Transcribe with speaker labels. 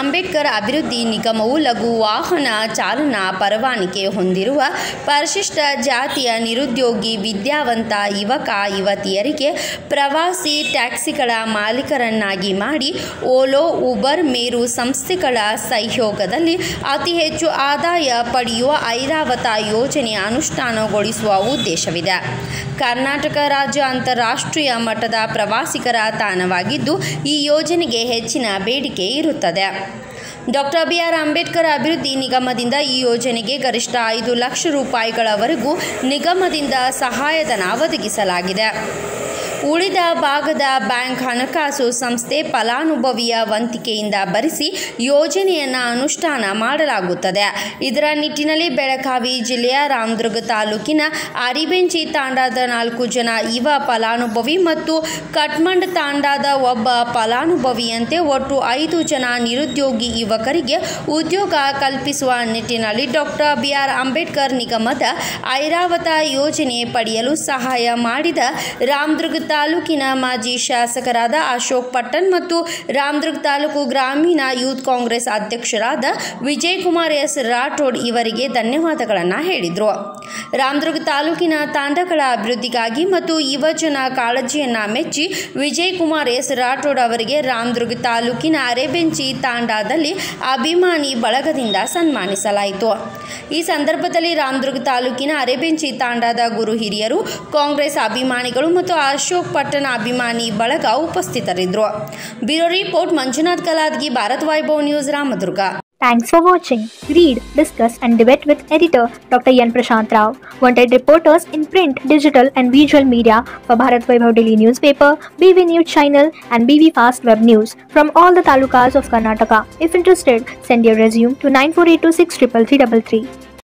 Speaker 1: ಅಂಬೇಡ್ಕರ್ ಅಭಿವೃದ್ಧಿ ನಿಗಮವು ಲಘು ವಾಹನ ಚಾಲನಾ ಪರವಾನಗಿ ಹೊಂದಿರುವ ಪರಿಶಿಷ್ಟ ಜಾತಿಯ ನಿರುದ್ಯೋಗಿ ವಿದ್ಯಾವಂತ ಯುವಕ ಯುವತಿಯರಿಗೆ ಪ್ರವಾಸಿ ಟ್ಯಾಕ್ಸಿಗಳ ಮಾಲೀಕರನ್ನಾಗಿ ಮಾಡಿ ಓಲೋ ಉಬರ್ ಮೇರು ಸಂಸ್ಥೆಗಳ ಸಹಯೋಗದಲ್ಲಿ ಅತಿ ಹೆಚ್ಚು ಆದಾಯ ಪಡೆಯುವ ಐರಾವತ ಯೋಜನೆ ಅನುಷ್ಠಾನಗೊಳಿಸುವ ಉದ್ದೇಶವಿದೆ ಕರ್ನಾಟಕ ರಾಜ್ಯ ಅಂತಾರಾಷ್ಟ್ರೀಯ ಮಟ್ಟದ ಪ್ರವಾಸಿಗರ ತಾಣವಾಗಿದ್ದು ಈ ಯೋಜನೆಗೆ ಹೆಚ್ಚಿನ ಬೇಡಿಕೆ ಇರುತ್ತದೆ ಡಾಕ್ಟರ್ ಬಿ ಆರ್ ಅಂಬೇಡ್ಕರ್ ಅಭಿವೃದ್ಧಿ ನಿಗಮದಿಂದ ಈ ಯೋಜನೆಗೆ ಗರಿಷ್ಠ ಐದು ಲಕ್ಷ ರೂಪಾಯಿಗಳವರೆಗೂ ನಿಗಮದಿಂದ ಸಹಾಯಧನ ಒದಗಿಸಲಾಗಿದೆ ಉಳಿದ ಭಾಗದ ಬ್ಯಾಂಕ್ ಹಣಕಾಸು ಸಂಸ್ಥೆ ಫಲಾನುಭವಿಯ ವಂತಿಕೆಯಿಂದ ಭರಿಸಿ ಯೋಜನೆಯನ್ನು ಅನುಷ್ಠಾನ ಮಾಡಲಾಗುತ್ತದೆ ಇದರ ನಿಟ್ಟಿನಲ್ಲಿ ಬೆಳಗಾವಿ ಜಿಲ್ಲೆಯ ರಾಮದುರ್ಗ ತಾಲೂಕಿನ ಅರಿಬೆಂಚಿ ತಾಂಡಾದ ನಾಲ್ಕು ಜನ ಯುವ ಫಲಾನುಭವಿ ಮತ್ತು ಕಟ್ಮಂಡ್ ತಾಂಡಾದ ಒಬ್ಬ ಫಲಾನುಭವಿಯಂತೆ ಒಟ್ಟು ಐದು ಜನ ನಿರುದ್ಯೋಗಿ ಯುವಕರಿಗೆ ಉದ್ಯೋಗ ಕಲ್ಪಿಸುವ ನಿಟ್ಟಿನಲ್ಲಿ ಡಾಕ್ಟರ್ ಬಿ ಆರ್ ಅಂಬೇಡ್ಕರ್ ನಿಗಮದ ಐರಾವತ ಯೋಜನೆ ಪಡೆಯಲು ಸಹಾಯ ಮಾಡಿದ ರಾಮದುರ್ಗ ತಾಲೂಕಿನ ಮಾಜಿ ಶಾಸಕರಾದ ಅಶೋಕ್ ಪಟ್ಟಣ್ ಮತ್ತು ರಾಮದುರ್ಗ ತಾಲೂಕು ಗ್ರಾಮೀಣ ಯೂತ್ ಕಾಂಗ್ರೆಸ್ ಅಧ್ಯಕ್ಷರಾದ ವಿಜಯ್ ಕುಮಾರ್ ಎಸ್ ರಾಠೋಡ್ ಇವರಿಗೆ ಧನ್ಯವಾದಗಳನ್ನು ಹೇಳಿದರು ರಾಮದುರ್ಗ ತಾಲೂಕಿನ ತಾಂಡಗಳ ಅಭಿವೃದ್ಧಿಗಾಗಿ ಮತ್ತು ಯುವಜನ ಕಾಳಜಿಯನ್ನ ಮೆಚ್ಚಿ ವಿಜಯ್ ಕುಮಾರ್ ಎಸ್ ರಾಠೋಡ್ ಅವರಿಗೆ ರಾಮದುರ್ಗ ತಾಲೂಕಿನ ಅರೆಬೆಂಚಿ ತಾಂಡಾದಲ್ಲಿ ಅಭಿಮಾನಿ ಬಳಗದಿಂದ ಸನ್ಮಾನಿಸಲಾಯಿತು ಈ ಸಂದರ್ಭದಲ್ಲಿ ರಾಮದುರ್ಗ ತಾಲೂಕಿನ ಅರೆಬೆಂಚಿ ತಾಂಡಾದ ಗುರು ಹಿರಿಯರು ಕಾಂಗ್ರೆಸ್ ಅಭಿಮಾನಿಗಳು ಮತ್ತು ಅಶೋಕ್ ಪಟ್ಟಣ ಅಭಿಮಾನಿ ಬಳಗ ಉಪಸ್ಥಿತರಿದ್ದರು bureau report Manjunath Kaladgi Bharat Vaibhav news Ramdurg
Speaker 2: Thanks for watching. Read, discuss, and debate with editor Dr. Yan Prashant Rao. Wanted reporters in print, digital, and visual media for Bharat Vaibhav Daily Newspaper, BV News Channel, and BV Fast Web News from all the talukas of Karnataka. If interested, send your resume to 9482633333.